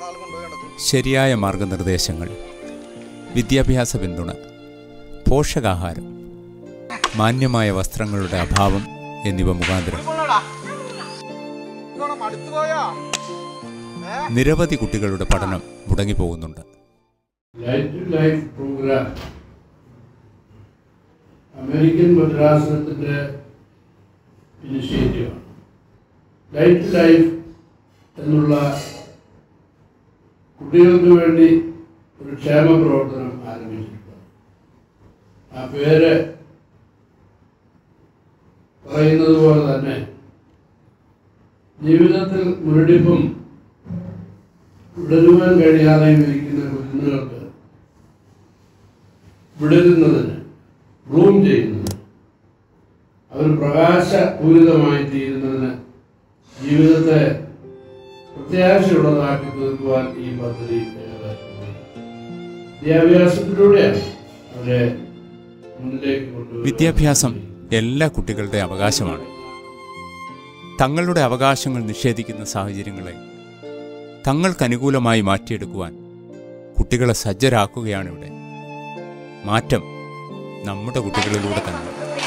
ശരിയായ മാർഗനിർദ്ദേശങ്ങൾ വിദ്യാഭ്യാസ പിന്തുണ പോഷകാഹാരം മാന്യമായ വസ്ത്രങ്ങളുടെ അഭാവം എന്നിവ മുഖാന്തരം നിരവധി കുട്ടികളുടെ പഠനം മുടങ്ങിപ്പോകുന്നുണ്ട് life to life program American ഭദ്രാസനത്തിൻ്റെ ഇനിഷ്യേറ്റീവാണ് ലൈഫ് ടു ലൈഫ് എന്നുള്ള കുട്ടികൾക്ക് വേണ്ടി ഒരു ക്ഷേമ പ്രവർത്തനം ആരംഭിച്ചിട്ടുണ്ട് ആ പേര് പറയുന്നത് പോലെ തന്നെ ജീവിതത്തിൽ മുരടിപ്പും വിടരുവാൻ കഴിയാതെയും ഇരിക്കുന്ന കുഞ്ഞുങ്ങൾക്ക് വിടരുന്നതിന് ബ്ലൂം ചെയ്യുന്നതിന് അവർ പ്രകാശപൂരിതമായി തീരുന്നതിന് ജീവിതത്തെ പ്രത്യാശയുള്ളതാക്കി തീർക്കുവാൻ ഈ പദ്ധതി ഏറെ വിദ്യാഭ്യാസത്തിലൂടെയാണ് അവരെ മുന്നിലേക്ക് കൊണ്ടുവരുന്നത് വിദ്യാഭ്യാസം എല്ലാ കുട്ടികളുടെ അവകാശമാണ് തങ്ങളുടെ അവകാശങ്ങൾ നിഷേധിക്കുന്ന സാഹചര്യങ്ങളെ തങ്ങൾക്കനുകൂലമായി മാറ്റിയെടുക്കുവാൻ കുട്ടികളെ സജ്ജരാക്കുകയാണ് ഇവിടെ മാറ്റം നമ്മുടെ കുട്ടികളിലൂടെ തന്നെ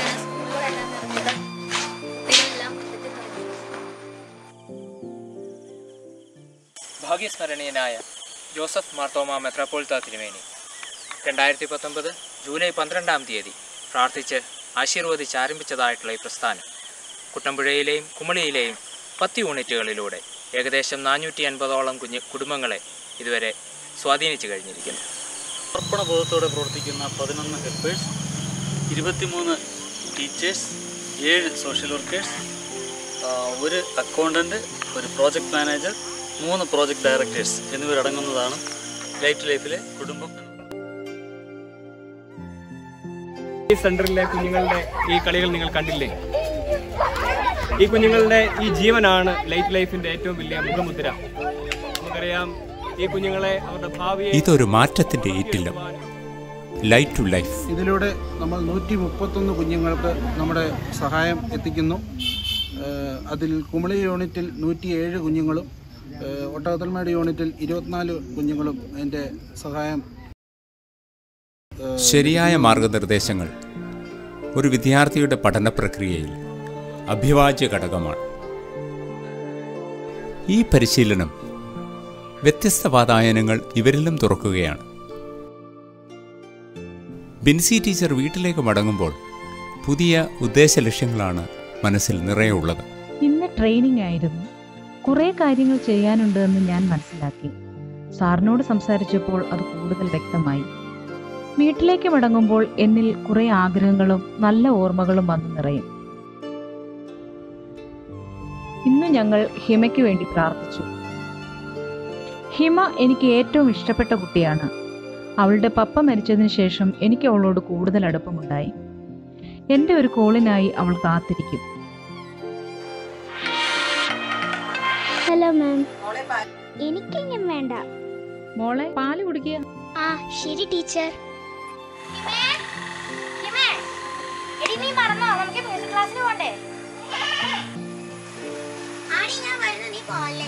ഭാഗ്യസ്മരണീയനായ ജോസഫ് മാർത്തോമ മെത്രാപ്പോൾത്ത തിരുമേനി രണ്ടായിരത്തി പത്തൊമ്പത് ജൂലൈ പന്ത്രണ്ടാം തീയതി പ്രാർത്ഥിച്ച് ആശീർവദിച്ച് ആരംഭിച്ചതായിട്ടുള്ള ഈ പ്രസ്ഥാനം കുട്ടമ്പുഴയിലെയും കുമളിയിലെയും പത്ത് യൂണിറ്റുകളിലൂടെ ഏകദേശം നാനൂറ്റി അൻപതോളം കുഞ്ഞ് കുടുംബങ്ങളെ ഇതുവരെ സ്വാധീനിച്ചു കഴിഞ്ഞിരിക്കുന്നു അർപ്പണബോധത്തോടെ പ്രവർത്തിക്കുന്ന പതിനൊന്ന് ഹെൽപ്പേഴ്സ് ഇരുപത്തിമൂന്ന് ടീച്ചേഴ്സ് ഏഴ് സോഷ്യൽ വർക്കേഴ്സ് ഒരു അക്കൗണ്ടൻറ്റ് ഒരു പ്രോജക്റ്റ് മാനേജർ മൂന്ന് പ്രോജക്റ്റ് ഡയറക്ടേഴ്സ് എന്നിവരടങ്ങുന്നതാണ് ലൈറ്റ് ലൈഫിലെ കുടുംബം ഈ സെന്ററിലെ കുഞ്ഞുങ്ങളുടെ ഈ കളികൾ നിങ്ങൾ കണ്ടില്ലേ ഈ കുഞ്ഞുങ്ങളുടെ ഈ ജീവനാണ് ലൈറ്റ് ലൈഫിന്റെ ഏറ്റവും വലിയ മുഖമുദ്ര നമുക്കറിയാം ഈ കുഞ്ഞുങ്ങളെ അവരുടെ ഭാവിയെ ഇതൊരു മാറ്റത്തിന്റെ ഈറ്റില്ലം ലൈറ്റ് ടു ലൈഫ് ഇതിലൂടെ നമ്മൾ നൂറ്റി മുപ്പത്തൊന്ന് കുഞ്ഞുങ്ങൾക്ക് നമ്മുടെ സഹായം എത്തിക്കുന്നു ഏഹ് അതിൽ കുമളി യൂണിറ്റിൽ നൂറ്റിയേഴ് കുഞ്ഞുങ്ങളും ഏഹ് ഒട്ടകത്തൽമേട് യൂണിറ്റിൽ ഇരുപത്തിനാല് കുഞ്ഞുങ്ങളും അതിൻ്റെ സഹായം ശരിയായ മാർഗനിർദ്ദേശങ്ങൾ ഒരു വിദ്യാർത്ഥിയുടെ പഠന പ്രക്രിയയിൽ അഭിവാജ്യ ഘടകമാണ് ഈ പരിശീലനം വ്യത്യസ്ത വാതായനങ്ങൾ ഇവരിലും തുറക്കുകയാണ് ബിൻസി ടീച്ചർ വീട്ടിലേക്ക് മടങ്ങുമ്പോൾ പുതിയ ഉദ്ദേശ ലക്ഷ്യങ്ങളാണ് മനസ്സിൽ നിറയെ ഉള്ളത് ഇന്ന് ട്രെയിനിങ് ആയിരുന്നു കുറേ കാര്യങ്ങൾ ചെയ്യാനുണ്ട് എന്ന് ഞാൻ മനസ്സിലാക്കി സാറിനോട് സംസാരിച്ചപ്പോൾ അത് കൂടുതൽ വ്യക്തമായി വീട്ടിലേക്ക് മടങ്ങുമ്പോൾ എന്നിൽ കുറേ ആഗ്രഹങ്ങളും നല്ല ഓർമ്മകളും വന്നു നിറയും ഇന്ന് ഞങ്ങൾ ഹിമയ്ക്ക് വേണ്ടി പ്രാർത്ഥിച്ചു ഹിമ എനിക്ക് ഏറ്റവും ഇഷ്ടപ്പെട്ട കുട്ടിയാണ് അവളുടെ പപ്പ മരിച്ചതിന് ശേഷം എനിക്ക് അവളോട് കൂടുതൽ അടുപ്പമുണ്ടായി എൻ്റെ ഒരു കോളിനായി അവൾ കാത്തിരിക്കും ഹലോ മാം എനിക്കിങ്ങനെ വേണ്ട മോളെ പാല് കുടിക്കുക ആ ശരി ടീച്ചർ എടി നീ മറന്നോ നമുക്ക് മ്യൂസിക് ക്ലാസ്സിന് പോണ്ടേ ആടി ഞാൻ വരുന്നു നീ പോവല്ലേ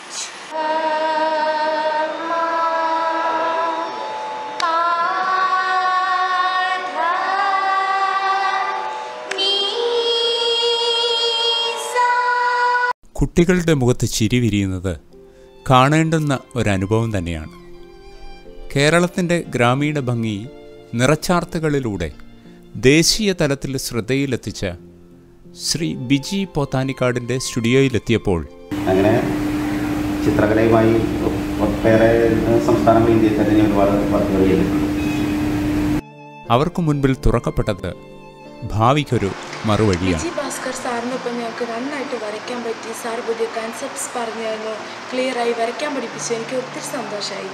കുട്ടികളുടെ മുഖത്ത് ചിരി വിരിയുന്നത് കാണേണ്ടുന്ന ഒരനുഭവം തന്നെയാണ് കേരളത്തിൻ്റെ ഗ്രാമീണ ഭംഗി നിറച്ചാർത്തുകളിലൂടെ ദേശീയ തലത്തിൽ ശ്രദ്ധയിലെത്തിച്ച ശ്രീ ബിജി പോത്താനിക്കാടിൻ്റെ സ്റ്റുഡിയോയിലെത്തിയപ്പോൾ അങ്ങനെ ചിത്രകലയുമായി ഒട്ടേറെ സംസ്ഥാനങ്ങൾ ഇന്ത്യയിൽ തന്നെ ഒരുപാട് വർക്കുകൾ ചെയ്തിട്ടുണ്ട് അവർക്ക് മുൻപിൽ തുറക്കപ്പെട്ടത് ഭാവിക്കൊരു മറുവഴിയാണ് വിജി ഭാസ്കർ സാറിനൊപ്പം ഞങ്ങൾക്ക് നന്നായിട്ട് വരയ്ക്കാൻ പറ്റി സാർ പുതിയ കൺസെപ്റ്റ്സ് പറഞ്ഞു തന്നു ക്ലിയറായി വരയ്ക്കാൻ പഠിപ്പിച്ചു എനിക്ക് ഒത്തിരി സന്തോഷമായി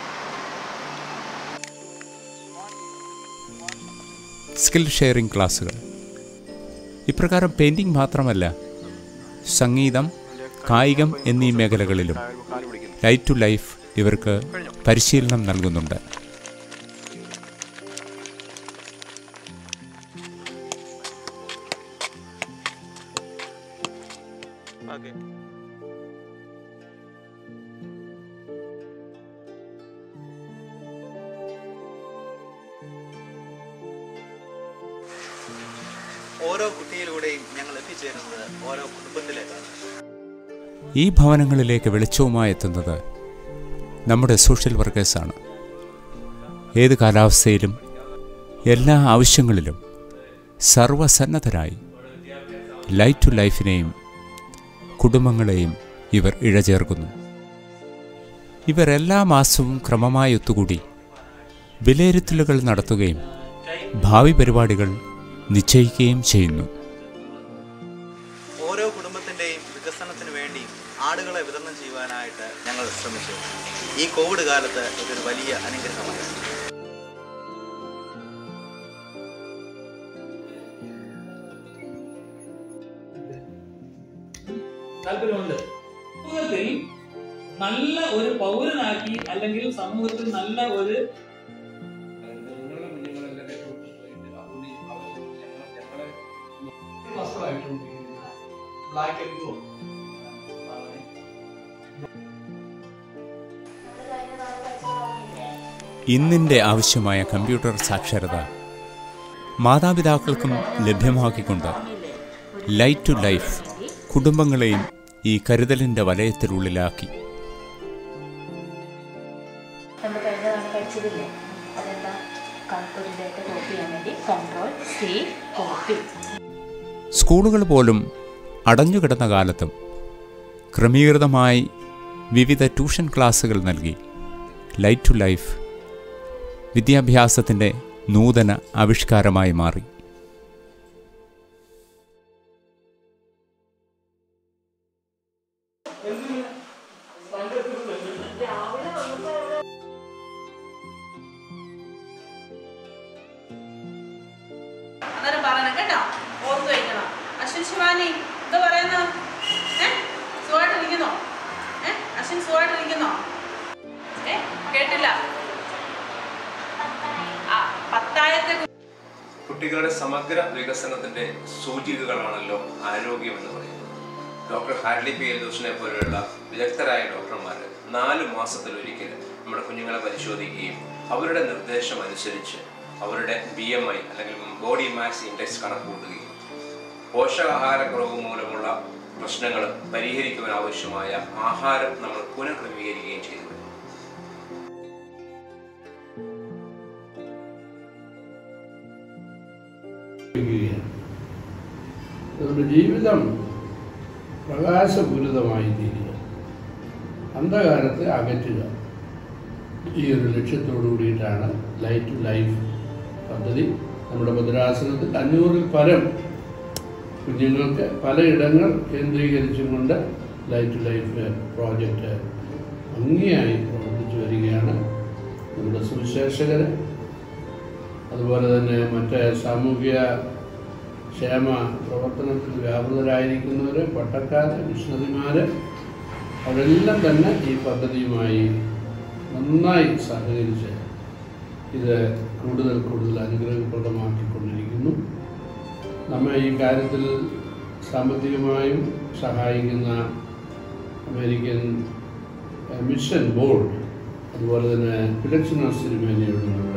സ്കിൽ ഷെയറിംഗ് ക്ലാസ്സുകൾ ഇപ്രകാരം പെയിൻറ്റിംഗ് മാത്രമല്ല സംഗീതം കായികം എന്നീ മേഖലകളിലും ലൈറ്റ് ടു ലൈഫ് ഇവർക്ക് പരിശീലനം നൽകുന്നുണ്ട് എത്തിച്ചേരുന്നത് ഓരോ കുടുംബത്തിലേക്കാണ് ഈ ഭവനങ്ങളിലേക്ക് വെളിച്ചവുമായി എത്തുന്നത് നമ്മുടെ സോഷ്യൽ വർക്കേഴ്സാണ് ഏത് കാലാവസ്ഥയിലും എല്ലാ ആവശ്യങ്ങളിലും സർവസന്നദ്ധരായി ലൈറ്റ് ടു ലൈഫിനെയും കുടുംബങ്ങളെയും ഇവർ ഇഴചേർക്കുന്നു ഇവർ എല്ലാ മാസവും ക്രമമായി ഒത്തുകൂടി വിലയിരുത്തലുകൾ നടത്തുകയും ഭാവി പരിപാടികൾ നിശ്ചയിക്കുകയും ചെയ്യുന്നു ഓരോ കുടുംബത്തിൻ്റെയും വികസനത്തിന് വേണ്ടി ആടുകളെ വിതരണം ചെയ്യുവാനായിട്ട് ഞങ്ങൾ ശ്രമിച്ചു ഈ കോവിഡ് കാലത്ത് ഇതൊരു വലിയ അനുഗ്രഹമാണ് താല്പര്യമുണ്ട് സമൂഹത്തിൽ നല്ല ഒരു പൗരനാക്കി അല്ലെങ്കിൽ സമൂഹത്തിൽ നല്ല ഒരു ബ്ലാക്ക് ആൻഡ് ബ്ലൂ ഇന്നിൻ്റെ ആവശ്യമായ കമ്പ്യൂട്ടർ സാക്ഷരത മാതാപിതാക്കൾക്കും ലഭ്യമാക്കിക്കൊണ്ട് ലൈറ്റ് ടു ലൈഫ് കുടുംബങ്ങളെയും ഈ കരുതലിൻ്റെ വലയത്തിനുള്ളിലാക്കി നമ്മൾ കഴിഞ്ഞ തവണ പഠിച്ചതില്ലേ അതെന്താ ക- ഒരു ഡേറ്റ കോപ്പി ചെയ്യാൻ വേണ്ടി കൺട്രോൾ സി കോപ്പി സ്കൂളുകൾ പോലും അടഞ്ഞുകിടന്ന കാലത്തും ക്രമീകൃതമായി വിവിധ ട്യൂഷൻ ക്ലാസ്സുകൾ നൽകി ലൈറ്റ് ടു ലൈഫ് വിദ്യാഭ്യാസത്തിൻ്റെ നൂതന ആവിഷ്കാരമായി മാറി അന്നേരം പറയണം കേട്ടോ ഓർത്ത് വയ്ക്കണം അശ്വിൻ ശിവാനി എന്താ പറയുന്ന ഏ സുഖമായിട്ടിരിക്കുന്നോ ഏ അശ്വിൻ സുഖമായിട്ടിരിക്കുന്നോ ഏ കേട്ടില്ല ആ പത്തായത്തെ കുട്ടികളുടെ സമഗ്ര വികസനത്തിന്റെ സൂചികകളാണല്ലോ ആരോഗ്യം എന്ന് പറയുന്നത് ഡോക്ടർ ഹാർലി പി എൽദോസിനെ പോലെയുള്ള വിദഗ്ധരായ ഡോക്ടർമാർ നാല് മാസത്തിലൊരിക്കൽ നമ്മുടെ കുഞ്ഞുങ്ങളെ പരിശോധിക്കുകയും അവരുടെ നിർദ്ദേശം അനുസരിച്ച് അവരുടെ ബി എം ഐ അല്ലെങ്കിൽ ബോഡി മാസ് ഇൻഡെക്സ് കണക്കുകൂട്ടുകയും പോഷകാഹാരക്കുറവ് മൂലമുള്ള പ്രശ്നങ്ങൾ പരിഹരിക്കുവാൻ ആവശ്യമായ ആഹാരം നമ്മൾ പുനഃക്രമീകരിക്കുകയും ചെയ്തു വരുന്നു. ഉപയോഗിക്കുകയാണ്. നമ്മുടെ ജീവിതം പ്രകാശപൂരിതമായി തീരുക അന്ധകാരത്തെ അകറ്റുക ഈ ഒരു ലക്ഷ്യത്തോടു കൂടിയിട്ടാണ് ലൈറ്റ് ടു ലൈഫ് പദ്ധതി നമ്മുടെ ഭദ്രാസനത്തിൽ അഞ്ഞൂറിൽ പരം കുഞ്ഞുങ്ങൾക്ക് പലയിടങ്ങൾ കേന്ദ്രീകരിച്ചും കൊണ്ട് ലൈറ്റ് ടു ലൈഫ് പ്രോജക്റ്റ് ഭംഗിയായി പ്രവർത്തിച്ചു വരികയാണ് നമ്മുടെ സുവിശേഷകർ അതുപോലെ തന്നെ മറ്റ് സാമൂഹിക ക്ഷേമ പ്രവർത്തനത്തിൽ വ്യാപൃതരായിരിക്കുന്നവർ പട്ടക്കാർ മിഷണറിമാർ അവരെല്ലാം തന്നെ ഈ പദ്ധതിയുമായി നന്നായി സഹകരിച്ച് ഇത് കൂടുതൽ കൂടുതൽ അനുഗ്രഹപ്രദമാക്കിക്കൊണ്ടിരിക്കുന്നു നമ്മെ ഈ കാര്യത്തിൽ സാമ്പത്തികമായും സഹായിക്കുന്ന അമേരിക്കൻ ഏഹ്, മിഷൻ ബോർഡ് അതുപോലെ തന്നെ ഫിലക്സിനോസ് തിരുമേനിയോട് നമ്മൾ